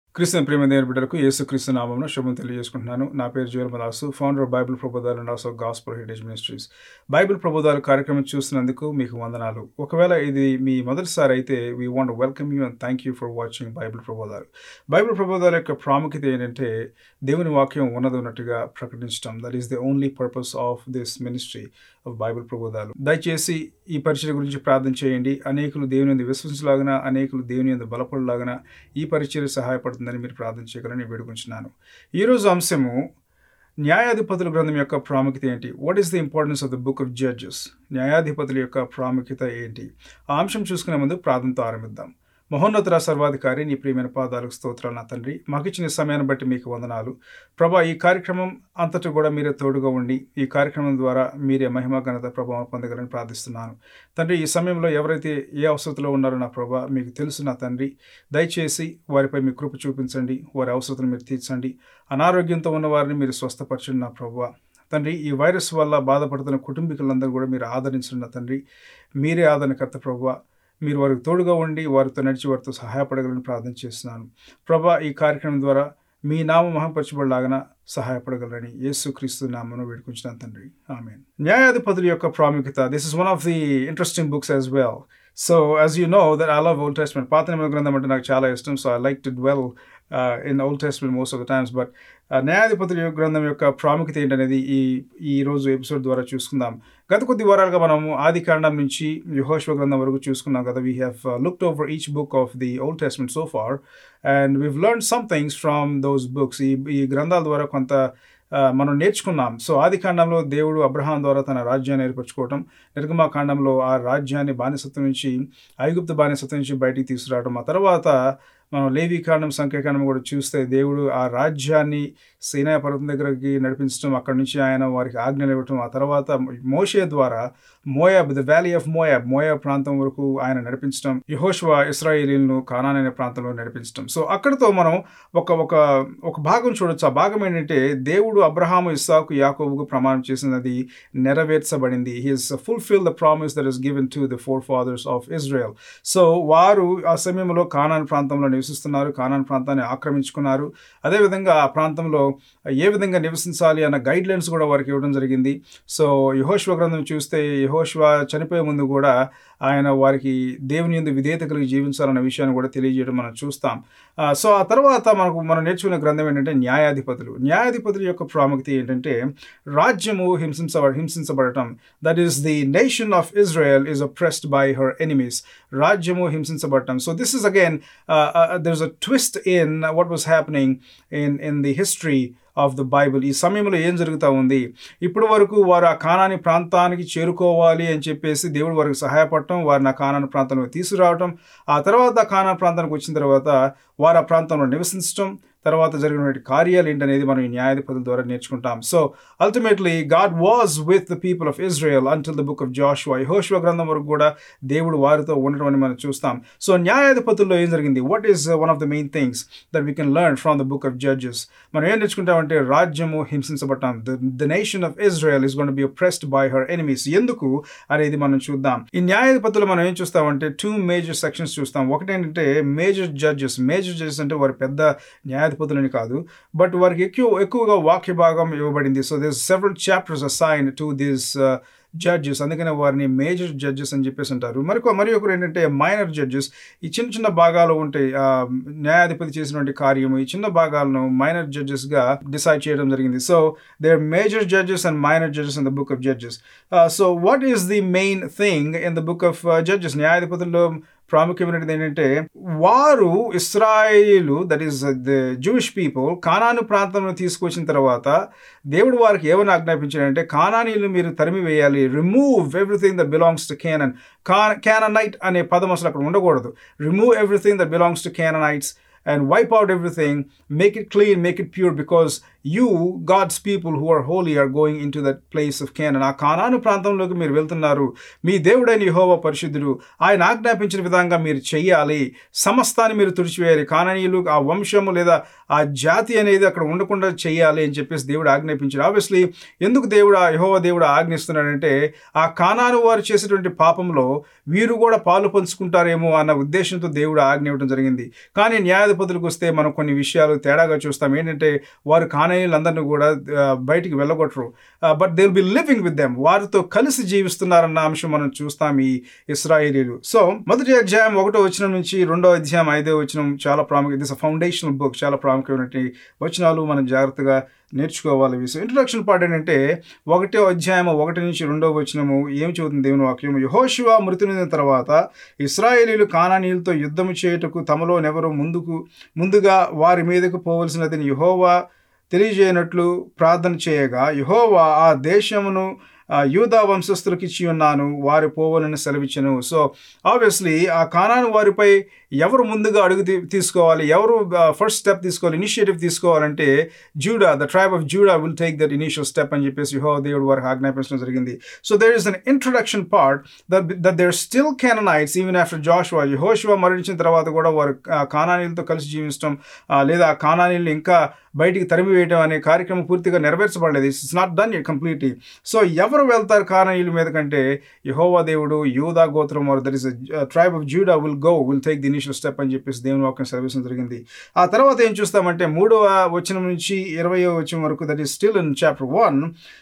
Christian ప్రేమ దేవుని బిడ్డలకు యేసు క్రీస్తు నామంలో శుభం తెలియజేసుకుంటున్నాను నా పేరు Joel Madasu founder of Bible ప్రబోధాలు and also gospel heritage ministries Bible ప్రబోధాలు కార్యక్రమం చూస్తున్నందుకు మీకు వందనాలు ఒకవేళ ఇది మీ మొదటిసారి అయితే we want welcome you and thank you for watching Bible ప్రబోధాలు బైబిల్ ప్రబోధాల యొక్క ప్రాముఖ్యత ఏంటంటే దేవుని వాక్యం ఉన్నది ఉన్నట్టుగా ప్రకటించడం that is the only purpose of this ministry of Bible ప్రబోధాలు దయచేసి ఈ పరిచయ గురించి ప్రార్థన చేయండి అనేకులు దేవుని ఎందు విశ్వసించలాగిన అనేకులు దేవుని ఎందు బలపడలాగిన ఈ పరిచయ సహాయపడుతుందని మీరు ప్రార్థన చేయగలని వేడుకుంటున్నాను ఈరోజు అంశము న్యాయాధిపతుల గ్రంథం యొక్క ప్రాముఖ్యత ఏంటి what is the importance of the book of Judges న్యాయాధిపతుల యొక్క ప్రాముఖ్యత ఏంటి ఆ అంశం చూసుకునే ముందు ప్రార్థనతో ఆరంభిద్దాం మహోన్నతుల సర్వాధికారి నీ ప్రియమైన పాదాలకు స్తోత్రాలు నా తండ్రి మాకు ఇచ్చిన సమయాన్ని బట్టి మీకు వందనాలు ప్రభా ఈ కార్యక్రమం అంతటా కూడా మీరే తోడుగా ఉండి ఈ కార్యక్రమం ద్వారా మీరే మహిమ ఘనత ప్రభావం పొందగలని ప్రార్థిస్తున్నాను తండ్రి ఈ సమయంలో ఎవరైతే ఏ అవసరతలో ఉన్నారో నా ప్రభా మీకు తెలుసు నా తండ్రి దయచేసి వారిపై మీ కృప చూపించండి వారి అవసరతను మీరు తీర్చండి అనారోగ్యంతో ఉన్న వారిని మీరు స్వస్థపరచండి నా ప్రభా తండ్రి ఈ వైరస్ వల్ల బాధపడుతున్న కుటుంబీకులందరూ కూడా మీరు ఆదరించండి నా తండ్రి మీరే ఆదరణకర్త ప్రభా మీరు వారికి తోడుగా ఉండి వారితో నడిచి వారితో సహాయపడగలని ప్రార్థన చేస్తున్నాను ప్రభా ఈ కార్యక్రమం ద్వారా మీ నామ మహపరచబడలాగన సహాయపడగలరని యేసు క్రీస్తు నామను వేడుకుంటున్నాను తండ్రి ఆమె న్యాయాధిపతుల యొక్క ప్రాముఖ్యత this is one of the interesting books as well so as you know that I love Old Testament పాత నియమ గ్రంథం అంటే నాకు చాలా ఇష్టం so I like to dwell in Old Testament most of the times but న్యాయాధిపతుల యొక్క గ్రంథం యొక్క ప్రాముఖ్యత ఏంటనేది ఈ ఈ రోజు ఎపిసోడ్ ద్వారా చూసుకుందాం గత కొద్ది వారాలుగా మనము ఆది కాండం నుంచి యహోశ్వ గ్రంథం వరకు చూసుకున్నాం కదా we have looked over each book of the Old Testament so far and we've learn some things from those books ఈ ఈ గ్రంథాల ద్వారా కొంత మనం నేర్చుకున్నాం సో ఆది కాండంలో దేవుడు అబ్రహాం ద్వారా తన రాజ్యాన్ని ఏర్పరచుకోవటం నిర్గమాకాండంలో ఆ రాజ్యాన్ని బానిసత్వం నుంచి ఐగుప్త బానిసత్వం నుంచి బయటికి తీసుకురావడం ఆ తర్వాత మనం లేవి కాండం సంఖ్యాకాండం కూడా చూస్తే దేవుడు ఆ రాజ్యాన్ని సీనాయ పర్వతం దగ్గరికి నడిపించడం అక్కడి నుంచి ఆయన వారికి ఆజ్ఞలు ఇవ్వటం ఆ తర్వాత మోషే ద్వారా Moab the valley of Moab Moab ప్రాంతం వరకు ఆయన నడిపించడం యహోష్వా ఇస్రాయేలీలను కానాన్ అనే ప్రాంతంలో నడిపించడం సో అక్కడితో మనం ఒక ఒక ఒక భాగం చూడొచ్చు ఆ భాగం ఏంటంటే దేవుడు అబ్రహాము ఇస్సాకు యాకోబుకు ప్రమాణం చేసినది నెరవేర్చబడింది he's fulfil the promise that is given to the four fathers of Israel so వారు ఆ సమయంలో కానాన్ ప్రాంతంలో నివసిస్తున్నారు కానాన్ ప్రాంతాన్ని ఆక్రమించుకున్నారు అదేవిధంగా ఆ ప్రాంతంలో ఏ విధంగా నివసించాలి అన్న గైడ్ లైన్స్ కూడా వారికి ఇవ్వడం జరిగింది సో యహోశ్వ గ్రంథం చూస్తే యహోశ్వ చనిపోయే ముందు కూడా ఆయన వారికి దేవుని ఎందు విధేయత కలిగి జీవించాలన్న విషయాన్ని కూడా తెలియజేయడం మనం చూస్తాం సో ఆ తర్వాత మనకు మనం నేర్చుకున్న గ్రంథం ఏంటంటే న్యాయాధిపతులు న్యాయాధిపతుల యొక్క ప్రాముఖ్యత ఏంటంటే రాజ్యము హింసించ హింసించబడటం that is the nation of Israel is oppressed by her enemies రాజ్యము హింసించబడటం so this is again there is a twist in what was happening in in the history of the Bible ఈ సమయంలో ఏం జరుగుతూ ఉంది ఇప్పటి వరకు వారు ఆ కానాని ప్రాంతానికి చేరుకోవాలి అని చెప్పేసి దేవుడు వారికి సహాయపడటం వారిని ఆ కానాని ప్రాంతంలో తీసుకురావటం ఆ తర్వాత కానా ప్రాంతానికి వచ్చిన తర్వాత వారు ఆ ప్రాంతంలో నివసించడం తర్వాత జరిగినటువంటి కార్యాలు ఏంటనేది మనం ఈ న్యాయాధిపతుల ద్వారా నేర్చుకుంటాం so ultimately God was with the people of Israel until the book of Joshua యహోషువ గ్రంథం వరకు కూడా దేవుడు వారితో ఉండడం అని మనం చూస్తాం సో న్యాయాధిపతుల్లో ఏం జరిగింది what is one of the main things that we can learn from the book of Judges మనం ఏం నేర్చుకుంటామంటే రాజ్యము హింసించబడటం the nation of Israel is gonna be oppressed by her enemies ఎందుకు అనేది మనం చూద్దాం ఈ న్యాయాధిపతులు మనం ఏం చూస్తామంటే టూ మేజర్ సెక్షన్స్ చూస్తాం ఒకటి ఏంటంటే మేజర్ జడ్జెస్ మేజర్ జడ్జెస్ అంటే వారి పెద్ద న్యాయ న్యాయాధిపతులని కాదు బట్ వారికి ఎక్కువ ఎక్కువగా వాక్య భాగం ఇవ్వబడింది so this several chapters assign to this Judges అందుకనే వారిని మేజర్ జడ్జెస్ అని చెప్పేసి అంటారు మరి మరి ఒకరు ఏంటంటే మైనర్ జడ్జెస్ ఈ చిన్న చిన్న భాగాలు ఉంటాయి న్యాయాధిపతి చేసినటువంటి కార్యము ఈ చిన్న భాగాలను మైనర్ జడ్జెస్గా డిసైడ్ చేయడం జరిగింది so they are major judges and minor judges in the book of Judges so what is the main thing in the book of Judges న్యాయాధిపతుల్లో ప్రాముఖ్యమైనది ఏంటంటే వారు ఇస్రాయిలు that is the Jewish people కానాను ప్రాంతంలో తీసుకొచ్చిన తర్వాత దేవుడు వారికి ఏమని ఆజ్ఞాపించాడంటే కానానీలు మీరు తరిమి వేయాలి remove everything that belongs to Canaan కా క్యాననైట్ అనే పదం అసలు అక్కడ ఉండకూడదు remove everything that belongs to Canaanites and wipe out everything, make it clean, make it pure, because you God's people who are holy are going in to that place of Canaan ఆ కానాను ప్రాంతంలోకి మీరు వెళ్తున్నారు మీ దేవుడైన యహోవ పరిశుద్ధుడు ఆయన ఆజ్ఞాపించిన విధంగా మీరు చెయ్యాలి సమస్తాన్ని మీరు తుడిచివేయాలి కాననీయులు ఆ వంశము లేదా ఆ జాతి అనేది అక్కడ ఉండకుండా చేయాలి అని చెప్పేసి దేవుడు ఆజ్ఞాపించాడు ఆబ్వియస్లీ ఎందుకు దేవుడు ఆ యహోవ దేవుడు ఆజ్ఞిస్తున్నాడంటే ఆ కానాను వారు చేసేటువంటి పాపంలో వీరు కూడా పాలు పంచుకుంటారేమో అన్న ఉద్దేశంతో దేవుడు ఆజ్ఞ ఇవ్వడం జరిగింది కానీ న్యాయాధిపతులకు వస్తే మనం కొన్ని విషయాలు తేడాగా చూస్తాం ఏంటంటే వారు కానీయులందరినీ కూడా ఆ, బయటికి వెళ్ళగొట్టరు but they will be living with them వారితో కలిసి జీవిస్తున్నారన్న అంశం మనం చూస్తాం ఈ ఇస్రాయేలీలు సో మొదటి అధ్యాయం ఒకటో వచనం నుంచి రెండో అధ్యాయం ఐదో వచనం చాలా ప్రాముఖ్యం దిస్ ఫౌండేషనల్ బుక్ చాలా ప్రాముఖ్యమైనటువంటి వచనాలు మనం జాగ్రత్తగా నేర్చుకోవాలి ఇవి సో ఇంట్రొడక్షన్ పార్ట్ ఏంటంటే ఒకటో అధ్యాయం ఒకటి నుంచి రెండో వచనము ఏం చెబుతుంది దేవుని వాక్యం యహోశివ మృతి నొందిన తర్వాత ఇస్రాయేలీలు కానానీయులతో యుద్ధము చేయుటకు తమలో నెవరు ముందుకు ముందుగా వారి మీదకు పోవలసినదని యహోవా తెలియజేయనట్లు ప్రార్థన చేయగా యహోవా ఆ దేశమును ఆ, యూదా వంశస్థులకు ఇచ్చి ఉన్నాను వారి పోవలని సెలవిచ్చను సో ఆబ్వియస్లీ ఆ కానాను వారిపై ఎవరు ముందుగా అడుగు తీ- తీసుకోవాలి ఎవరు ఫస్ట్ స్టెప్ తీసుకోవాలి ఇనిషియేటివ్ తీసుకోవాలంటే Judah the tribe of Judah will take that initial step అని చెప్పేసి యహో దేవుడు వారికి ఆజ్ఞాపించడం జరిగింది so there is an introduction part that there still Canaanites even after Joshua యహోషువా మరణించిన తర్వాత కూడా వారు ఆ, కానానీలతో కలిసి జీవించడం ఆ, లేదా ఆ కానానీలు ఇంకా బయటికి తరిమి వేయడం అనే కార్యక్రమం పూర్తిగా నెరవేర్చబడలేదు it's not done it completely so ఎవరు వెళ్తారు కానానీయుల మీద కంటే యహోవా దేవుడు యూదా గోత్రం వారు that is tribe of Judah will go will take the initial step అని చెప్పేసి దేవుని వాక్యం సెలవించడం జరిగింది ఆ తర్వాత ఏం చూస్తామంటే మూడవ వచనం నుంచి ఇరవయో వచనం వరకు that is still in chapter one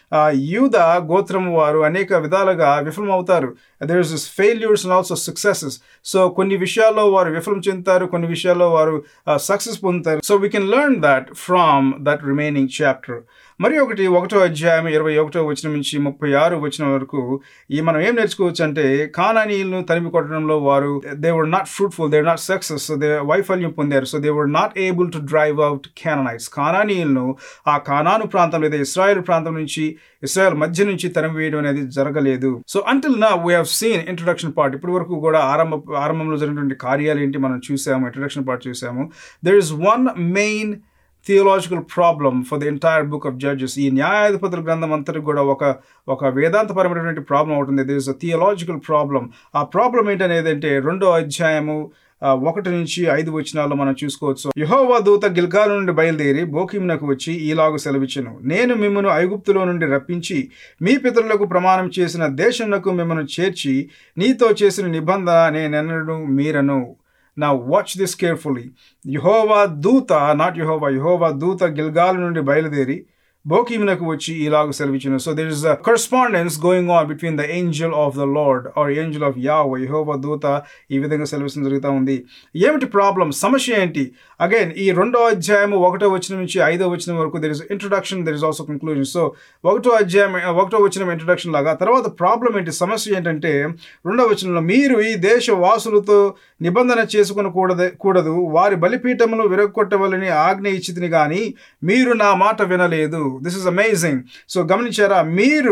యూదా గోత్రం వారు అనేక విధాలుగా విఫలమవుతారు there is failures and also successes so కొన్ని విషయాల్లో వారు విఫలం చెందుతారు కొన్ని విషయాల్లో వారు సక్సెస్ పొందుతారు so we can learn that from that remaining chapter మరి ఒకటి ఒకటో అధ్యాయం ఇరవై ఒకటో వచనం నుంచి ముప్పై ఆరు వచ్చిన వరకు ఈ మనం ఏం నేర్చుకోవచ్చు అంటే కానానీయులను తరిమి కొట్టడంలో వారు they were not fruitful they not success they వైఫల్యం పొందారు so they were not able to drive out Canaanites కానానీయులను ఆ కానాను ప్రాంతం లేదా ఇస్రాయల్ ప్రాంతం నుంచి ఇస్రాయల్ మధ్య నుంచి తరిమి వేయడం అనేది జరగలేదు సో అంటిల్ నా we have seen introduction part ఇప్పటి వరకు కూడా ఆరంభ ఆరంభంలో జరిగినటువంటి కార్యాలు ఏంటి మనం చూసాము ఇంట్రొడక్షన్ పార్ట్ చూసాము there is one main theological problem for the entire book of Judges ఈ న్యాయాధిపతుల గ్రంథం అంతటికి కూడా ఒక ఒక వేదాంతపరమైనటువంటి ప్రాబ్లం అవుతుంది there is a theological problem ఆ ప్రాబ్లం ఏంటనేది అంటే రెండో అధ్యాయము ఆ, ఒకటి నుంచి ఐదు వచనాల్లో మనం చూసుకోవచ్చు యహోవా దూత గిల్గాల నుండి బయలుదేరి బోకిమునకు వచ్చి ఈలాగు సెలవిచ్చెను నేను మిమ్మను ఐగుప్తులో నుండి రప్పించి మీ పితరులకు ప్రమాణం చేసిన దేశంలో మిమ్మల్ని చేర్చి నీతో చేసిన నిబంధన నేనెన్నడూ మీరను నా వాచ్ దిస్ కేర్ఫుల్లీ యహోవా దూత నాట్ యహోవా యహోవా దూత గిల్గాల్ నుండి బయలుదేరి బోకీమునకు వచ్చి ఇలాగ సెలవిచ్చిన so there is a correspondence going on between the angel of the Lord or angel of Yahweh యహోవా దూత ఈ విధంగా సెలవించడం జరుగుతూ ఉంది ఏమిటి ప్రాబ్లం సమస్య ఏంటి అగైన్ ఈ రెండో అధ్యాయం ఒకటో వచ్చిన నుంచి ఐదో వచ్చిన వరకు there is introduction there is also conclusion so ఒకటో అధ్యాయం ఒకటో వచ్చిన ఇంట్రొడక్షన్ లాగా తర్వాత ప్రాబ్లం ఏంటి సమస్య ఏంటంటే రెండో వచనంలో మీరు ఈ దేశ వాసులతో నిబంధన చేసుకునకూడదు కూడదు వారి బలిపీఠములు విరగొట్టవలని ఆజ్ఞ ఇచ్చితిని కానీ మీరు నా మాట వినలేదు దిస్ ఇస్ అమేజింగ్ సో గమనించారా మీరు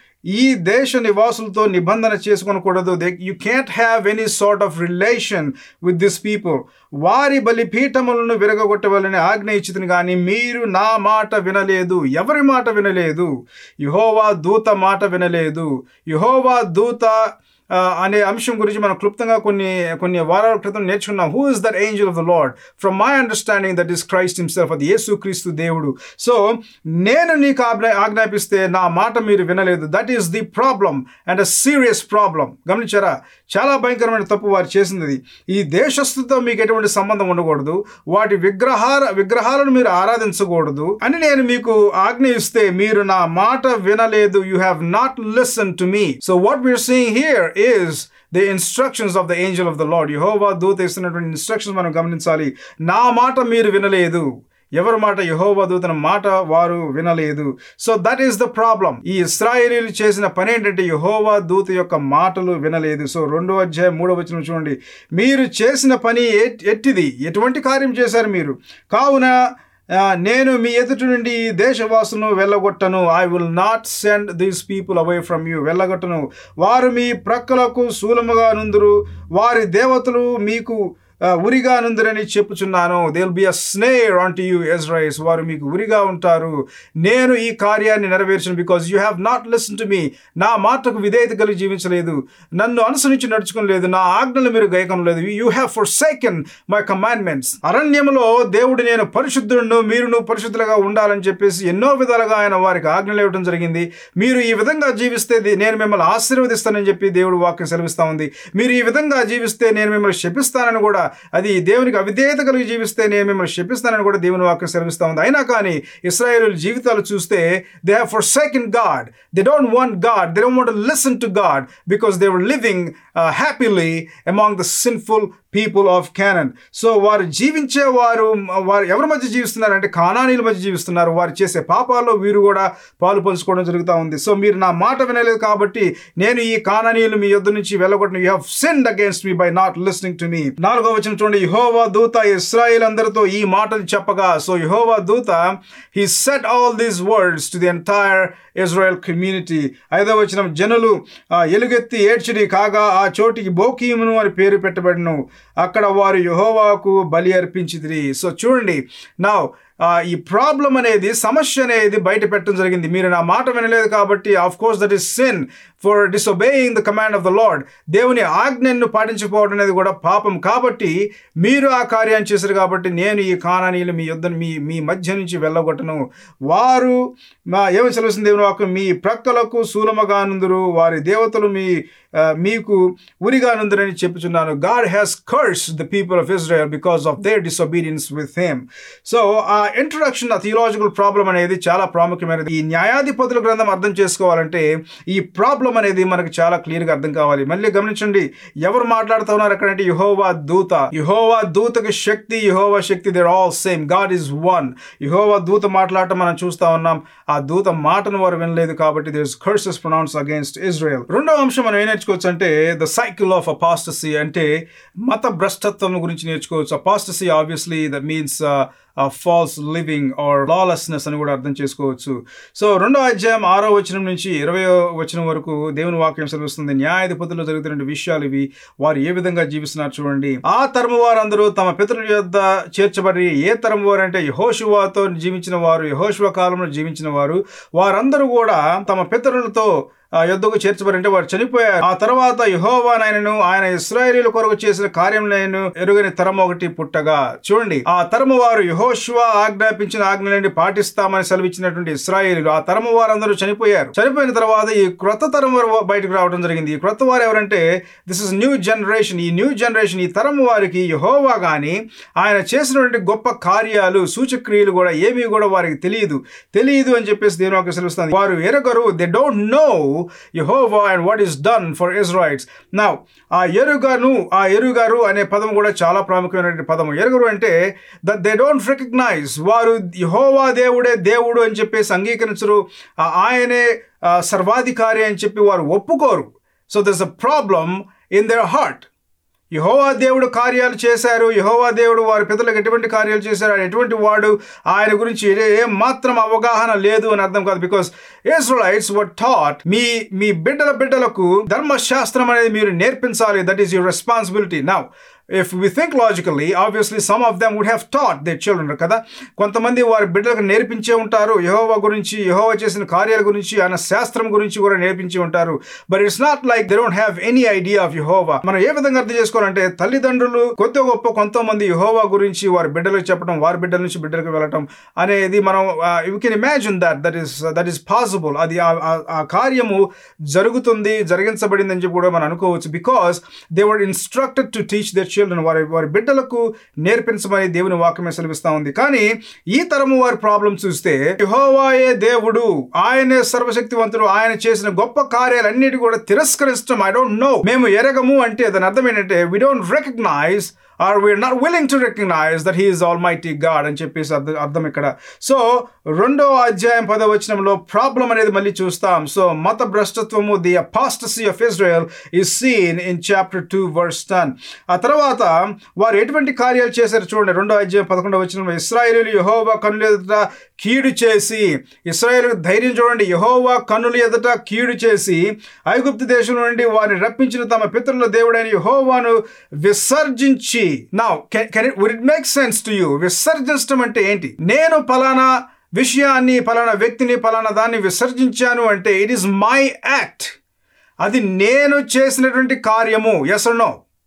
ఈ దేశ నివాసులతో నిబంధన చేసుకొనకూడదు they you can't have any sort of relation with this people వారి బలిపీఠములను విరగొట్టవాలని ఆజ్ఞ ఇచ్చితిని కానీ మీరు నా మాట వినలేదు ఎవరి మాట వినలేదు యహోవా దూత మాట వినలేదు యహోవా దూత ఆ, అనే అంశం గురించి మనం క్లుప్తంగా కొన్ని కొన్ని వారాల క్రితం నేర్చుకున్నాం who is that angel of the Lord from my understanding that is Christ himself అది యేసు క్రీస్తు దేవుడు సో నేను నీకు ఆజ్ఞ ఆజ్ఞాపిస్తే నా మాట మీరు వినలేదు that is the problem and a serious problem గమనించారా చాలా భయంకరమైన తప్పు వారు చేసింది ఇది. ఈ దేశస్థుతో మీకు ఎటువంటి సంబంధం ఉండకూడదు వాటి విగ్రహాల విగ్రహాలను మీరు ఆరాధించకూడదు అని నేను మీకు ఆజ్ఞ ఇస్తే మీరు నా మాట వినలేదు you have not listen to me so what we are seeing here is the instructions of the angel of the Lord యహోవా దూత ఇస్తున్నటువంటి ఇన్స్ట్రక్షన్స్ మనం గమనించాలి నా మాట మీరు వినలేదు ఎవరి మాట యహోవా దూతన మాట వారు వినలేదు so that is the problem ఈ ఇస్రాయేలీలు చేసిన పని ఏంటంటే యహోవా దూత యొక్క మాటలు వినలేదు సో రెండో అధ్యాయం మూడో వచనం చూడండి మీరు చేసిన పని ఎట్- ఎట్టిది ఎటువంటి కార్యం చేశారు మీరు కావున ఆ, నేను మీ ఎదుటి నుండి ఈ దేశవాసును వెళ్ళగొట్టను I will not send these people away from you వెళ్ళగొట్టను వారు మీ ప్రక్కలకు శూలముగా నుందురు వారి దేవతలు మీకు ఉరిగా నుందిరని చెప్పుచున్నాను they will be a snare on to you ఎజ్రైస్ వారు మీకు ఉరిగా ఉంటారు నేను ఈ కార్యాన్ని నెరవేర్చను because you have not listen to me నా మాటకు విధేయత కలిగి జీవించలేదు నన్ను అనుసరించి నడుచుకోలేదు నా ఆజ్ఞలు మీరు గైకనలేదు you have forsaken my commandments అరణ్యములో దేవుడు నేను పరిశుద్ధుడును మీరును పరిశుద్ధులుగా ఉండాలని చెప్పేసి ఎన్నో విధాలుగా ఆయన వారికి ఆజ్ఞలు ఇవ్వడం జరిగింది మీరు ఈ విధంగా జీవిస్తే ది- నేను మిమ్మల్ని ఆశీర్వదిస్తానని చెప్పి దేవుడు వాక్యం సెలవిస్తా ఉంది మీరు ఈ విధంగా జీవిస్తే నేను మిమ్మల్ని శపిస్తానని కూడా అది దేవునికి అవిధేయత కలిగి జీవిస్తే నేను మిమ్మల్ని శపిస్తానని కూడా దేవుని వాక్యం సెలవిస్తా ఉంది అయినా కానీ ఇస్రాయేల్ జీవితాలు చూస్తే they have forsaken God they don't want God they don't want listen to God because they were living happily among the sinful people of Canaan so వారు జీవించే వారు వారు ఎవరి మధ్య జీవిస్తున్నారు అంటే కానానీల మధ్య జీవిస్తున్నారు వారు చేసే పాపాల్లో వీరు కూడా పాలు పంచుకోవడం జరుగుతూ ఉంది సో మీరు నా మాట వినలేదు కాబట్టి నేను ఈ కానానీయులు మీ యొద్ద నుంచి వెళ్ళగొట్టిన you have send against me by not listening to me నాలుగో వచ్చిన చూడండి యహోవా దూత ఇస్రాయేల్ అందరితో ఈ మాటలు చెప్పగా సో యహోవా దూత he set all these words to the entire Israel community ఐదవ వచ్చిన జనులు ఆ, ఎలుగెత్తి ఏడ్చిడి కాగా ఆ చోటికి బోకీమును అని పేరు పెట్టబడిను అక్కడ వారు యహోవాకు బలి అర్పించిదిరి సో చూడండి నా ఈ ప్రాబ్లం అనేది సమస్య అనేది బయట పెట్టడం జరిగింది మీరు నా మాట వినలేదు కాబట్టి of course that is sin for disobeying the command of the Lord దేవుని ఆజ్ఞను పాటించకపోవడం అనేది కూడా పాపం కాబట్టి మీరు ఆ కార్యాన్ని చేశారు కాబట్టి నేను ఈ కానానీయులు మీ యుద్ధం మీ మీ మధ్య నుంచి వెళ్ళగొట్టను వారు మా ఏమి సెలవుస్తుంది దేవుని వాక్యం మీ ప్రక్కలకు శూలమగానుందురు వారి దేవతలు మీ ఆ, మీకు ఉరిగానుందురని చెప్పుచున్నాను God has curse the people of Israel because of their disobedience with them so ఆ ఇంట్రొడక్షన్ ఆ థియలాజికల్ ప్రాబ్లం అనేది చాలా ప్రాముఖ్యమైనది ఈ న్యాయాధిపతుల గ్రంథం అర్థం చేసుకోవాలంటే ఈ ప్రాబ్లం అనేది మనకు చాలా క్లియర్గా అర్థం కావాలి మళ్ళీ గమనించండి ఎవరు మాట్లాడుతూ ఉన్నారు అక్కడంటే యహోవా దూత యహోవా దూతకి శక్తి యహోవా శక్తి they're all same God is one యహోవా దూత మాట్లాడటం మనం చూస్తా ఉన్నాం ఆ దూత మాటను వారు వినలేదు కాబట్టి there curses pronounce against Israel రెండో అంశం మనం ఏం నేర్చుకోవచ్చు అంటే ద సైకిల్ ఆఫ్ అపాస్టసీ అంటే మత భ్రష్టత్వం గురించి నేర్చుకోవచ్చు apostasy obviously that means false living or lawlessness అని కూడా అర్థం చేసుకోవచ్చు సో రెండో అధ్యాయం ఆరో వచనం నుంచి ఇరవై వచనం వరకు దేవుని వాక్యం సెలవుస్తుంది న్యాయాధిపతులు జరుగుతున్న విషయాలు ఇవి వారు ఏ విధంగా జీవిస్తున్నారు చూడండి ఆ తరము వారందరూ తమ పితరుల యొద్ద చేర్చబడి ఏ తరము వారు అంటే యహోషువాతో జీవించిన వారు యహోషువ కాలంలో జీవించిన వారు వారందరూ కూడా తమ పితరులతో ఆ యుద్ధకు చేర్చబడి అంటే వారు చనిపోయారు ఆ తర్వాత యహోవానైనను ఆయన ఇస్రాయేలీల కొరకు చేసిన కార్యం నేను ఎరుగని తరం ఒకటి పుట్టగా చూడండి ఆ తరము వారు యహోశివ ఆజ్ఞాపించిన ఆజ్ఞలని పాటిస్తామని సెలవిచ్చినటువంటి ఇస్రాయేలీలు ఆ తరము వారందరూ చనిపోయారు చనిపోయిన తర్వాత ఈ క్రొత్త తరం వారు బయటకు రావడం జరిగింది ఈ క్రొత్త వారు ఎవరంటే దిస్ ఇస్ న్యూ జనరేషన్ ఈ న్యూ జనరేషన్ ఈ తరము వారికి యహోవా గాని ఆయన చేసినటువంటి గొప్ప కార్యాలు సూచక్రియలు కూడా ఏమీ కూడా వారికి తెలియదు తెలియదు అని చెప్పేసి దేవుని వాక్యం సెలవుస్తుంది వారు ఎరగరు they don't know Jehovah and what is done for Israelites నా ఆ ఎరుగను ఆ ఎరుగారు అనే పదం కూడా చాలా ప్రాముఖ్యమైనటువంటి పదం ఎరుగరు అంటే దట్ దే డోంట్ రికగ్నైజ్ వారు యహోవా దేవుడే దేవుడు అని చెప్పేసి అంగీకరించరు ఆ ఆయనే ఆ, సర్వాధికారి అని చెప్పి వారు ఒప్పుకోరు so there's a problem in their heart యహోవా దేవుడు కార్యాలు చేశారు యహోవా దేవుడు వారి పితలకు ఎటువంటి కార్యాలు చేశారు ఆయన ఎటువంటి వాడు ఆయన గురించి ఏ- ఏం మాత్రం అవగాహన లేదు అని అర్థం కాదు బికాస్ ఇస్రాయిట్స్ వర్ టాట్ మీ మీ బిడ్డల బిడ్డలకు ధర్మశాస్త్రం అనేది మీరు నేర్పించాలి that is your responsibility now if we think logically obviously some of them would have taught the children కదా కొంతమంది వారి బిడ్డలకు నేర్పించే ఉంటారు యహోవా గురించి యహోవా చేసిన కార్యాల గురించి ఆయన శాస్త్రం గురించి కూడా నేర్పించి ఉంటారు but it's not like they don't have any idea of Jehovah మనం ఏ విధంగా అర్థం చేసుకోవాలంటే తల్లిదండ్రులు కొద్ది గొప్ప కొంతమంది యహోవా గురించి వారి బిడ్డలకు చెప్పడం వారి బిడ్డల నుంచి బిడ్డలకు వెళ్ళటం అనేది మనం you can imagine that that is that is possible అది ఆ- ఆ- ఆ కార్యము జరుగుతుంది జరిగించబడింది అని చెప్పి కూడా మనం అనుకోవచ్చు because they were instructed to teach their children వారి వారి బిడ్డలకు నేర్పించమని దేవుని వాక్యమే సెలవిస్తా ఉంది కానీ ఈ తరము వారి ప్రాబ్లం చూస్తే యెహోవాయే దేవుడు ఆయనే సర్వశక్తివంతుడు ఆయన చేసిన గొప్ప కార్యాలన్నిటి కూడా తిరస్కరించడం ఐ డోంట్ నో మేము ఎరగము అంటే దాని అర్థం ఏంటంటే we don't recognize or we are not willing to recognize that he is almighty God అని చెప్పేసి అర్థం అర్థం ఇక్కడ సో రెండో అధ్యాయం పదో వచనంలో ప్రాబ్లం అనేది మళ్ళీ చూస్తాం సో మత భ్రష్టత్వము the apostasy of Israel is seen in chapter two verse ten ఆ తర్వాత వారు ఎటువంటి కార్యాలు చేశారు చూడండి రెండో అధ్యాయం పదకొండవ వచనంలో ఇస్రాయేలీలు యహోవా కన్నుల ఎదుట కీడు చేసి ఇస్రాయేల్ ధైర్యం చూడండి యహోవా కన్నుల ఎదుట కీడు చేసి ఐగుప్తు దేశం నుండి వారిని రప్పించిన తమ పితరుల దేవుడైన యహోవాను విసర్జించి నా can it would it make sense to you విసర్జించడం అంటే ఏంటి నేను పలానా విషయాన్ని పలానా వ్యక్తిని పలానా దాన్ని విసర్జించాను అంటే ఇట్ ఈస్ మై యాక్ట్ అది నేను చేసినటువంటి కార్యము ఎస్ నో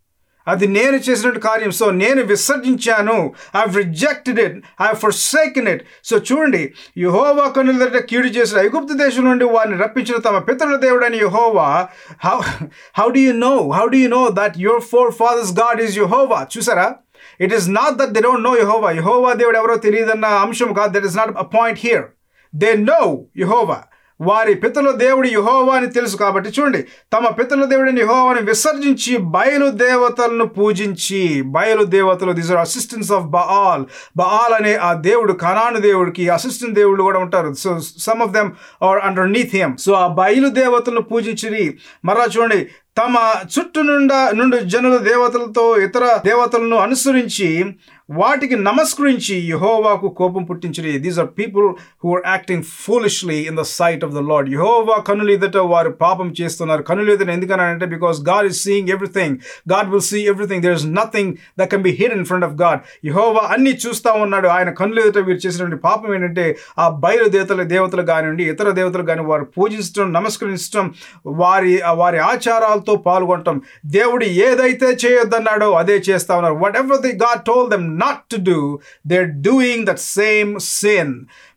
అది నేను చేసినటువంటి కార్యం సో నేను విసర్జించాను I rejected it I forsaken it so చూడండి యహోవా కనుల దగ్గర కీడు చేసిన ఐగుప్తు దేశం నుండి వారిని రప్పించిన తమ పితరుల దేవుడని యహోవా how how do you know how do you know that your forefathers God is Jehovah చూసారా it is not that they don't know Jehovah యహోవా దేవుడు ఎవరో తెలియదన్న అంశం కాదు that is not a point here they know Jehovah వారి పితల దేవుడు యహోవా అని తెలుసు కాబట్టి చూడండి తమ పితల దేవుడిని యహోవాని విసర్జించి బయలు దేవతలను పూజించి బయలు దేవతలు these are assistants of Baal Baal అనే ఆ దేవుడు కనాను దేవుడికి అసిస్టెంట్ దేవుళ్ళు కూడా ఉంటారు so some of them are underneath him so ఆ బయలు దేవతలను పూజించి మరలా చూడండి తమ చుట్టూ నుండా నుండి జనుల దేవతలతో ఇతర దేవతలను అనుసరించి వాటికి నమస్కరించి యహోవాకు కోపం పుట్టించి these are people who are acting foolishly in the sight of the Lord యహోవా కనులు ఎదుట వారు పాపం చేస్తున్నారు కనులు ఎదుట ఎందుకనంటే because God is seeing everything God will see everything there is nothing that can be hid in front of God యహోవా అన్ని చూస్తూ ఉన్నాడు ఆయన కనులు ఎదుట వీరు చేసినటువంటి పాపం ఏంటంటే ఆ బయలు దేవతల దేవతలు కానివ్వండి ఇతర దేవతలు కానీ వారు పూజించడం నమస్కరించడం వారి వారి ఆచారాలతో పాల్గొనటం దేవుడు ఏదైతే చేయొద్దన్నాడో అదే చేస్తా ఉన్నారు whatever the God told them not to do they doing that same sin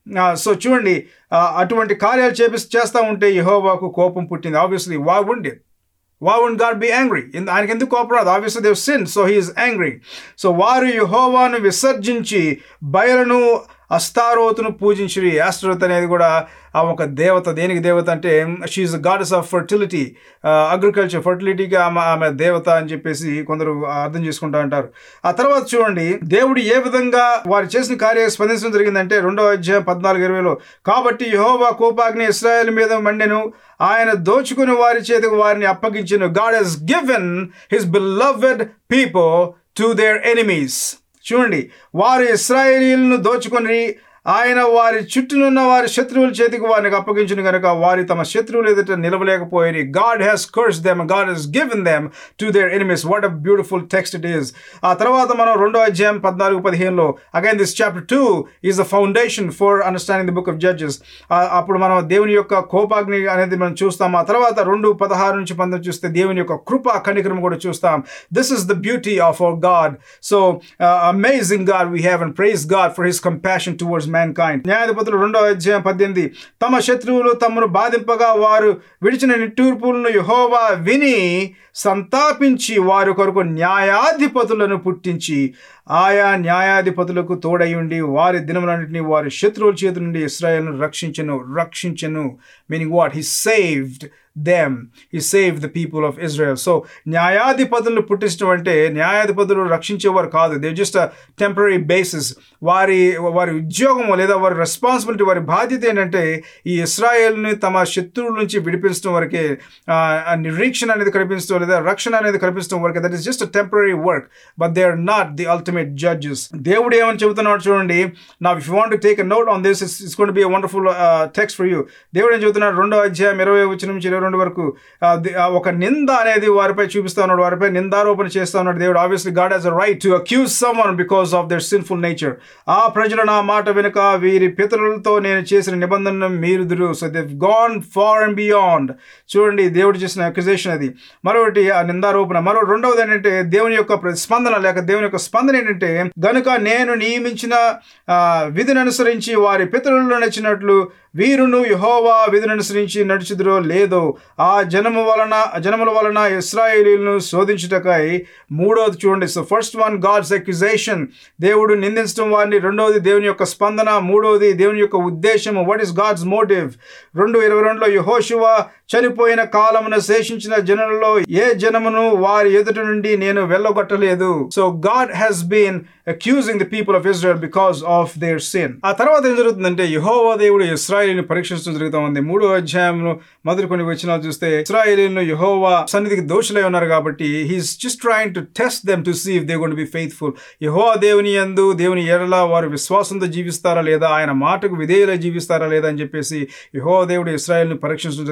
so చూడండి అటువంటి కార్యాలు చేపి చేస్తూ ఉంటే యహోవాకు కోపం పుట్టింది ఆబ్వియస్లీ వా ఉండి వా వుడ్ గాడ్ బి యాంగ్రీ ఆయనకి ఎందుకు కోపం రాదు obviously they've sin so he is angry so వారు యహోవాను విసర్జించి బయలను అస్తారోతును పూజించి ఆస్ట్రోత్ అనేది కూడా ఆ ఒక దేవత దేనికి దేవత అంటే she is goddess of fertility agriculture ఫర్టిలిటీకి ఆమె ఆమె దేవత అని చెప్పేసి కొందరు అర్థం చేసుకుంటా అంటారు ఆ తర్వాత చూడండి దేవుడు ఏ విధంగా వారు చేసిన కార్య స్పందించడం జరిగిందంటే రెండో అధ్యాయం పద్నాలుగు ఇరవైలో కాబట్టి యహోవా కోపాగ్ని ఇస్రాయల్ మీద మండెను ఆయన దోచుకుని వారి చేతికి వారిని అప్పగించిన God has given his beloved people to their enemies చూడండి వారు ఇస్రాయేలీలను దోచుకొని ఆయన వారి చుట్టూనున్న వారి శత్రువుల చేతికి వారిని అప్పగించిన కనుక వారి తమ శత్రువులు ఎదుట నిలవలేకపోయి God has curse them God has given them to their enemies what a beautiful text it is ఆ తర్వాత మనం రెండో అధ్యాయం పద్నాలుగు పదిహేనులో again this chapter two is the foundation for understanding the book of Judges అప్పుడు మనం దేవుని యొక్క కోపాగ్ని అనేది మనం చూస్తాం ఆ తర్వాత రెండు పదహారు నుంచి పంతొమ్మిది చూస్తే దేవుని యొక్క కృప కనికరం కూడా చూస్తాం this is the beauty of our God so amazing God we have and praise God for his compassion towards mankind న్యాయాధిపతులు రెండో అధ్యాయం పద్దెనిమిది తమ శత్రువులు తమను బాధింపగా వారు విడిచిన నిట్టూర్పులను యహోవా విని సంతాపించి వారి కొరకు న్యాయాధిపతులను పుట్టించి ఆయా న్యాయాధిపతులకు తోడయుండి వారి దినములన్నింటినీ వారి శత్రువుల చేతి నుండి ఇస్రాయల్ను రక్షించను రక్షించను meaning what he saved them he save the people of Israel so న్యాయాధిపతులను పుట్టించడం అంటే న్యాయాధిపతులు రక్షించేవారు కాదు they just a temporary basis వారి వారి ఉద్యోగం లేదా వారి రెస్పాన్సిబిలిటీ వారి బాధ్యత ఏంటంటే ఈ ఇస్రాయేల్ని తమ శత్రువుల నుంచి విడిపించడం వరకే నిరీక్షణ అనేది కల్పించడం లేదా రక్షణ అనేది కల్పించడం వరకే that is just a temporary work but they are not the ultimate judges దేవుడు ఏమని చెబుతున్నాడు చూడండి నా if you want take a note on this it's gonna be wonderful text for you దేవుడు ఏం చెబుతున్నాడు రెండో అధ్యాయం ఇరవై వచ్చి నుంచి ఇరవై రెండు వరకు ఒక నింద అనేది వారిపై చూపిస్తా ఉన్నాడు వారిపై నిందారోపణ చేస్తా ఉన్నాడు దేవుడు obviously God has a right to accuse someone because of their sinful nature ఆ ప్రజలు నా మాట వెనుక వీరి పితరులతో నేను చేసిన నిబంధనను మీరుదురు so they gone far and beyond చూడండి దేవుడు చేసిన అక్యుజేషన్ అది మరొకటి ఆ నిందారోపణ మరో రెండవది ఏంటంటే దేవుని యొక్క స్పందన లేక దేవుని యొక్క స్పందన ఏంటంటే గనుక నేను నియమించిన విధిని అనుసరించి వారి పితరులను నచ్చినట్లు వీరును యహోవా విధిని అనుసరించి నడుచుదురో లేదో ఆ జనము వలన జనముల వలన ఇస్రాయేలీలను శోధించుటకై మూడవది చూడండి so first one God's accusation దేవుడు నిందించడం వారిని రెండవది దేవుని యొక్క స్పందన మూడవది దేవుని యొక్క ఉద్దేశము వాట్ ఈస్ గాడ్స్ మోటివ్ రెండు ఇరవై రెండులో యహోశివ చనిపోయిన కాలమున శేషించిన జనులలో ఏ జనమును వారి ఎదుటి నుండి నేను వెళ్ళగొట్టలేదు so God has been accusing the people of Israel because of their sin ఆ తర్వాత ఏం జరుగుతుందంటే యహోవా దేవుడు ఇస్రాయేలీని పరీక్షించడం జరుగుతూ ఉంది మూడో అధ్యాయంలో మొదటి కొన్ని వచ్చినాలు చూస్తే ఇస్రాయేలీలను యహోవా సన్నిధికి దోషులై ఉన్నారు కాబట్టి he's just trying to test them to see if they gonna be faithful యహోవా దేవుని యందు దేవుని ఎడల వారు విశ్వాసంతో జీవిస్తారా లేదా ఆయన మాటకు విధేయులై జీవిస్తారా లేదా అని చెప్పేసి యహోవా దేవుడు ఇస్రాయేల్ని పరీక్షించడం జరుగుతుంది సో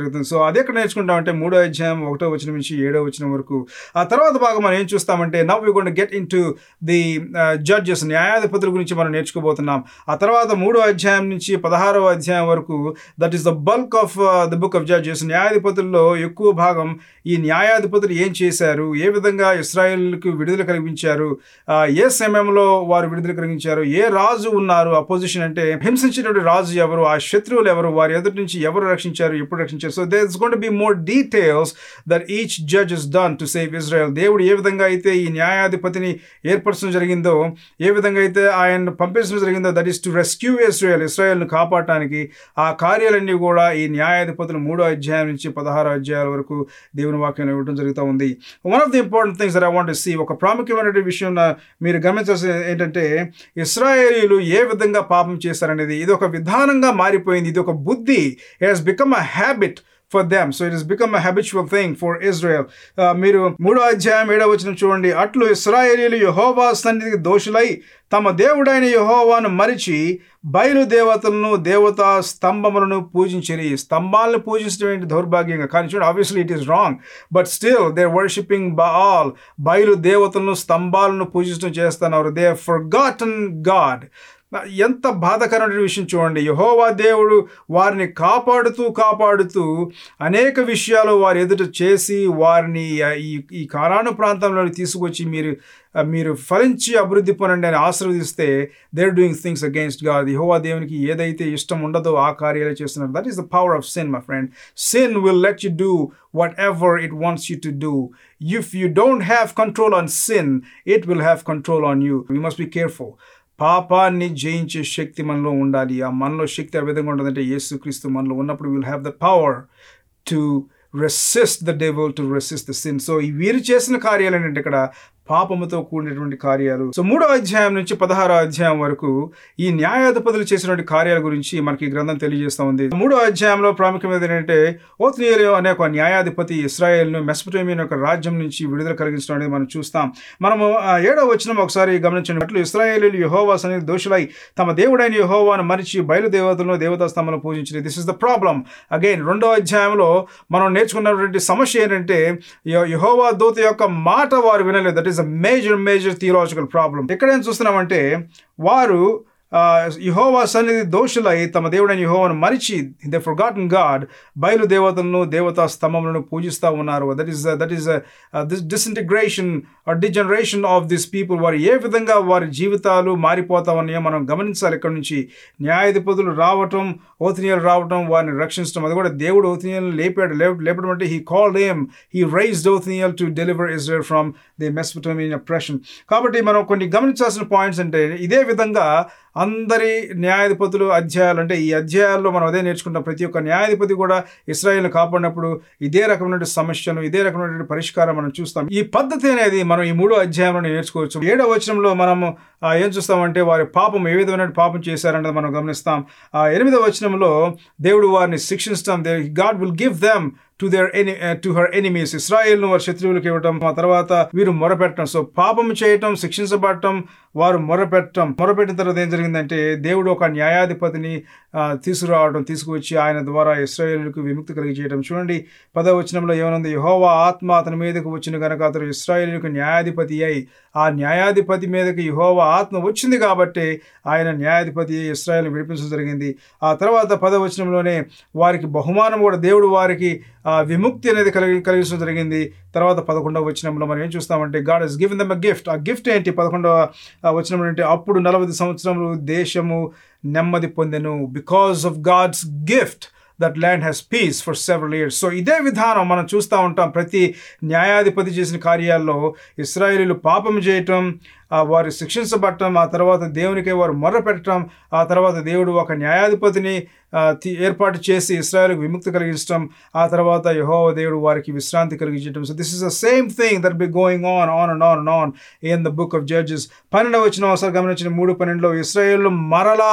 అదే ఎక్కడ నేర్చుకుంటామంటే మూడో అధ్యాయం ఒకటో వచ్చిన నుంచి ఏడో వచ్చిన వరకు ఆ తర్వాత భాగం మనం ఏం చూస్తామంటే now you gonna get into the Judges న్యాయాధిపతుల గురించి మనం నేర్చుకోబోతున్నాం ఆ తర్వాత మూడో అధ్యాయం నుంచి పదహారవ అధ్యాయం వరకు that is the bulk of the book of Judges న్యాయాధిపతుల్లో ఎక్కువ భాగం ఈ న్యాయాధిపతులు ఏం చేశారు ఏ విధంగా ఇస్రాయేల్కు విడుదల కలిగించారు ఆ, ఏ సమయంలో వారు విడుదల కలిగించారు ఏ రాజు ఉన్నారు అపోజిషన్ అంటే హింసించినటువంటి రాజు ఎవరు ఆ శత్రువులు ఎవరు వారి ఎదుటి నుంచి ఎవరు రక్షించారు ఎప్పుడు రక్షించారు so there is gonna be more details that each judge is done to save Israel దేవుడు ఏ విధంగా అయితే ఈ న్యాయాధిపతిని ఏర్పరచడం జరిగిందో ఏ విధంగా అయితే ఆయన పంపించడం జరిగిందో that is to rescue Israel ఇస్రాయల్ను కాపాడటానికి ఆ కార్యాలన్నీ కూడా ఈ న్యాయాధిపతులు మూడో అధ్యాయం నుంచి పదహారో అధ్యాయాల వరకు దేవుని వాక్యం ఇవ్వడం జరుగుతూ ఉంది one of the important things that I want see ఒక ప్రాముఖ్యమైన విషయం నా- మీరు గమనించాల్సింది ఏంటంటే ఇస్రాయేలీలు ఏ విధంగా పాపం చేశారనేది ఇది ఒక విధానంగా మారిపోయింది ఇది ఒక బుద్ధి it has become a habit for them so it is become a habitual thing for Israel మీరు మూడో అధ్యాయం ఏడవ వచ్చిన చూడండి అట్లు ఇస్రాయేలీలు యహోవా సన్నిధికి దోషులై తమ దేవుడైన యహోవాను మరిచి బయలుదేవతలను దేవతా స్తంభములను పూజించిరి స్తంభాలను పూజించడం ఏంటి దౌర్భాగ్యంగా కానీ చూడండి obviously it is wrong but still they worshipping Baal బయలు దేవతలను స్తంభాలను పూజించడం చేస్తున్నారు దే ఫర్ గాటన్ గాడ్ ఎంత బాధకరమైన విషయం చూడండి యహోవా దేవుడు వారిని కాపాడుతూ కాపాడుతూ అనేక విషయాలు వారి ఎదుట చేసి వారిని ఆ, ఈ ఈ కారాను ప్రాంతంలో తీసుకొచ్చి మీరు ఆ, మీరు ఫలించి అభివృద్ధి పొందండి అని ఆశీర్వదిస్తే they're doing things against God యహోవా దేవునికి ఏదైతే ఇష్టం ఉండదో ఆ కార్యాలు చేస్తున్నారు that is the power of sin my friend sin will let you do whatever it wants you to do if you don't have control on sin it will have control on you you must be careful పాపాన్ని జయించే శక్తి మనలో ఉండాలి ఆ మనలో శక్తి ఆ విధంగా ఉంటుందంటే యేసుక్రీస్తు మనలో ఉన్నప్పుడు will have the power to resist the devil to resist the sin so ఈ వీరు చేసిన కార్యాలు ఏంటంటే ఇక్కడ పాపముతో కూడినటువంటి కార్యాలు సో మూడో అధ్యాయం నుంచి పదహారో అధ్యాయం వరకు ఈ న్యాయాధిపతులు చేసినటువంటి కార్యాల గురించి మనకి ఈ గ్రంథం తెలియజేస్తా ఉంది మూడో అధ్యాయంలో ప్రాముఖ్యమైనది ఏంటంటే ఓత్నియలు అనే ఒక న్యాయాధిపతి ఇస్రాయేల్ను మెస్పటోమియన్ యొక్క రాజ్యం నుంచి విడుదల కలిగించడం అనేది మనం చూస్తాం మనము ఆ, ఏడో వచ్చిన ఒకసారి గమనించినట్లు ఇస్రాయేలీలు యహోవా సన్నిధి దోషులై తమ దేవుడైన యహోవాను మరిచి బయలుదేవతలను దేవతా స్తంభాలను పూజించింది this is the problem again రెండో అధ్యాయంలో మనం నేర్చుకున్నటువంటి సమస్య ఏంటంటే య- యెహోవా దూత యొక్క మాట వారు వినలేదు that is a major major theological problem ఇక్కడ ఏం చూస్తున్నామంటే వారు ఆ, యెహోవా సన్నిధి దోషులై తమ దేవుడైన యెహోవాను మరిచి దే ఫర్గాటన్ గాడ్ బయలు దేవతలను దేవతా స్తంభములను పూజిస్తూ ఉన్నారు that is that is this disintegration or degeneration of this people వారు ఏ విధంగా వారి జీవితాలు మారిపోతా ఉన్నాయో మనం గమనించాలి ఇక్కడ నుంచి న్యాయాధిపతులు రావటం ఓతినీయులు రావటం వారిని రక్షించడం అది కూడా దేవుడు ఓతినీయులను లేపాడు లేప- లేపడం అంటే he called them he raised Othniel to deliver Israel from the Mesopotamian oppression కాబట్టి మనం కొన్ని గమనించాల్సిన పాయింట్స్ అంటే ఇదే విధంగా అందరి న్యాయాధిపతులు అధ్యాయాలు అంటే ఈ అధ్యాయాల్లో మనం అదే నేర్చుకుంటాం ప్రతి ఒక్క న్యాయాధిపతి కూడా ఇస్రాయేల్ని కాపాడినప్పుడు ఇదే రకమైన సమస్యను ఇదే రకమైన పరిష్కారం మనం చూస్తాం ఈ పద్ధతి అనేది మనం ఈ మూడో అధ్యాయంలో నేర్చుకోవచ్చు ఏడవ వచనంలో మనము ఆ, ఏం చూస్తామంటే వారి పాపం ఏ విధమైన పాపం చేశారన్నది మనం గమనిస్తాం ఆ ఎనిమిదవ వచనంలో దేవుడు వారిని శిక్షిస్తాం God will give them to their any to her enemies ఇస్రాయేల్ను వారి శత్రువులకు ఇవ్వటం ఆ తర్వాత వీరు మొరపెట్టడం సో పాపం చేయటం శిక్షించబడటం వారు మొరపెట్టడం మొరపెట్టిన తర్వాత ఏం జరిగిందంటే దేవుడు ఒక న్యాయాధిపతిని ఆ, తీసుకురావడం తీసుకువచ్చి ఆయన ద్వారా ఇస్రాయేలుకు విముక్తి కలిగి చేయడం చూడండి పదవ వచనంలో ఏమనుంది యహోవా ఆత్మ అతని మీదకు వచ్చిన కనుక అతను ఇస్రాయేలుకు న్యాయాధిపతి అయి ఆ న్యాయాధిపతి మీదకి యహోవా ఆత్మ వచ్చింది కాబట్టి ఆయన న్యాయాధిపతి అయి ఇస్రాయేల్ని విడిపించడం జరిగింది ఆ తర్వాత పదవ వచనంలోనే వారికి బహుమానం కూడా దేవుడు వారికి ఆ విముక్తి అనేది కలిగి కలిగించడం జరిగింది తర్వాత పదకొండవ వచనంలో మనం ఏం చూస్తామంటే God is given them a gift ఆ గిఫ్ట్ ఏంటి పదకొండవ ఆ, వచనం అంటే అప్పుడు నలభై సంవత్సరములు దేశము నెమ్మది పొందెను because of God's gift that land has peace for several years so ఇదే విధానం మనం చూస్తూ ఉంటాం ప్రతి న్యాయాధిపతి చేసిన కార్యాల్లో ఇస్రాయేలీలు పాపం చేయటం ఆ వారు శిక్షించబడటం ఆ తర్వాత దేవునికే వారు మొర్ర పెట్టడం ఆ తర్వాత దేవుడు ఒక న్యాయాధిపతిని ఆ, తి- ఏర్పాటు చేసి ఇస్రాయేల్కి విముక్తి కలిగించడం ఆ తర్వాత యహోవ దేవుడు వారికి విశ్రాంతి కలిగించడం so this is the same thing that be going on on and on and on in the book of Judges పన్నెండవ వచ్చిన ఒకసారి గమనించిన మూడు పన్నెండులో ఇస్రాయేల్ మరలా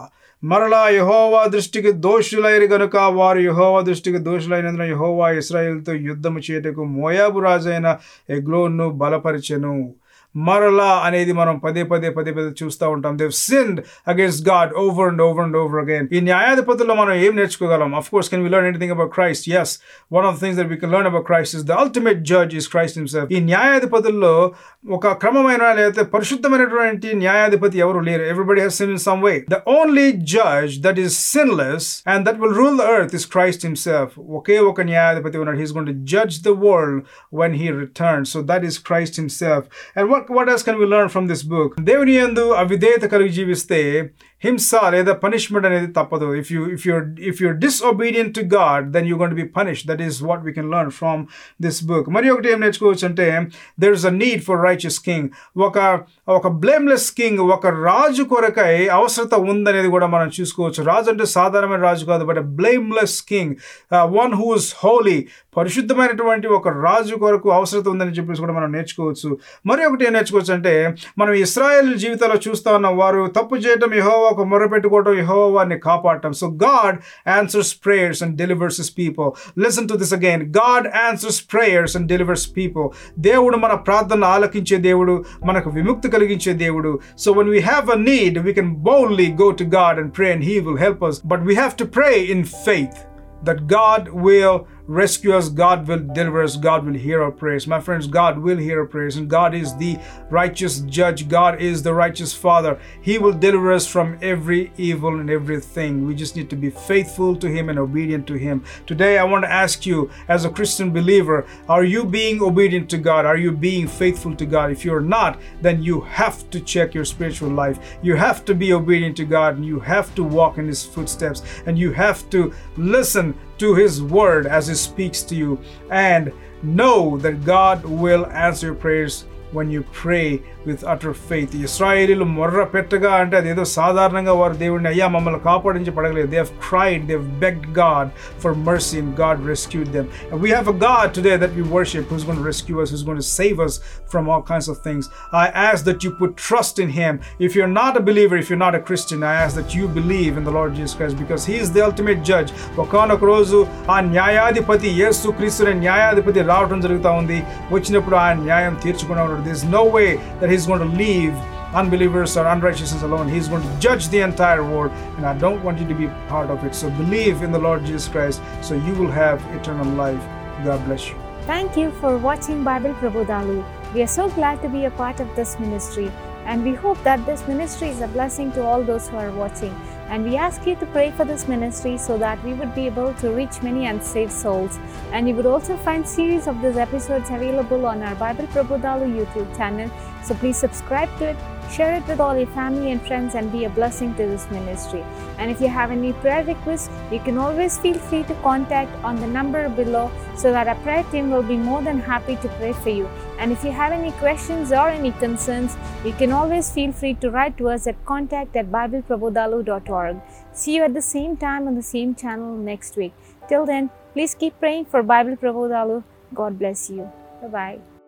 మరలా యహోవా దృష్టికి దోషులైరు గనుక వారు యహోవా దృష్టికి దోషులైనందున యహోవా ఇస్రాయేల్తో యుద్ధము చేయటకు మోయాబు రాజైన ఎగ్లోన్ను బలపరిచెను మరలా అనేది మనం పదే పదే పదే పదే చూస్తూ ఉంటాం they've sinned against God over and over and over again ఈ న్యాయాధిపతుల్లో మనం ఏం నేర్చుకోగలం of course can we learn anything about Christ as one of things that we can learn about Christ is the ultimate judge is Christ himself ఈ న్యాయాధిపతుల్లో ఒక క్రమమైన లేదా పరిశుద్ధమైనటువంటి న్యాయాధిపతి ఎవరు లేరు everybody has sin in some way the only judge that is sinless and that will rule the earth is Christ himself ఒకే ఒక న్యాయాధిపతి ఉన్నాడు he's going to judge the world when he return so that is Christ himself and what what else can we learn from this book దేవుని యందు అవిధేయత కలిగి జీవిస్తే హింస లేదా పనిష్మెంట్ అనేది తప్పదు if you if you're if you're disobedient to God then you gonna be punish that is what we can learn from this book మరి ఒకటి ఏం నేర్చుకోవచ్చు అంటే there is a need for righteous king ఒక ఒక blameless king ఒక రాజు కొరకై అవసరత ఉందనేది కూడా మనం చూసుకోవచ్చు రాజు అంటే సాధారణమైన రాజు కాదు but blameless king one who is holy పరిశుద్ధమైనటువంటి ఒక రాజు కొరకు అవసరత ఉందని చెప్పేసి కూడా మనం నేర్చుకోవచ్చు మరి ఒకటి ఏం నేర్చుకోవచ్చు అంటే మనం ఇస్రాయేల్ జీవితాల్లో చూస్తా ఉన్నాం వారు తప్పు చేయటం యహోవాకు మొర్రపెట్టుకోవటం యహోవా వారిని కాపాడటం so God answers prayers and delivers his people listen to this again God answers prayers and delivers people దేవుడు మన ప్రార్థన ఆలకించే దేవుడు మనకు విముక్తి కలిగించే దేవుడు so when we have a need we can boldly go to God and pray and he will help us but we have to pray in faith that God will rescue us, God will deliver us, God will hear our prayers. My friends, God will hear our prayers, and God is the righteous judge, God is the righteous Father. He will deliver us from every evil and everything. We just need to be faithful to Him and obedient to Him. Today, I want to ask you, as a Christian believer, are you being obedient to God? Are you being faithful to God? If you're not, then you have to check your spiritual life. You have to be obedient to God, and you have to walk in His footsteps, and you have to listen to His word as He speaks to you, and know that God will answer your prayers when you pray with utter faith. ఇస్రాయేలీలు మొర్ర పెట్టగా అంటే అదేదో సాధారణంగా వారు దేవుడిని అయ్యా మమ్మల్ని కాపాడించి పడగలేదు they have cried they have begged God for mercy and God rescued them and we have a God today that we worship who's gonna rescue us who's going to save us from all kinds of things i ask that you put trust in him if you're not a believer if you're not a christian i ask that you believe in the lord jesus christ because he is the ultimate judge ఒకనొక రోజు ఆ న్యాయాధిపతి యేసు క్రీస్తుని న్యాయాధిపతి రావడం జరుగుతూ ఉంది వచ్చినప్పుడు ఆ న్యాయం తీర్చుకునే ఉన్నాడు this no way that he's going to leave unbelievers or unrighteousness alone. He's going to judge the entire world, and I don't want you to be part of it. So believe in the Lord Jesus Christ, so you will have eternal life. God bless you. Thank you for watching Bible Prabodhalu. We are so glad to be a part of this ministry and we hope that this ministry is a blessing to all those who are watching. And we ask you to pray for this ministry so that we would be able to reach many unsaved souls. And you would also find series of these episodes available on our Bible Prabodhalu YouTube channel. So please subscribe to it, share it with all your family and friends, and be a blessing to this ministry. And if you have any prayer requests, you can always feel free to contact on the number below so that our prayer team will be more than happy to pray for you. And if you have any questions or any concerns, you can always feel free to write to us at contact at bibleprabodhalu.org. See you at the same time on the same channel next week. Till then, please keep praying for Bible Prabodhalu. God bless you. Bye bye.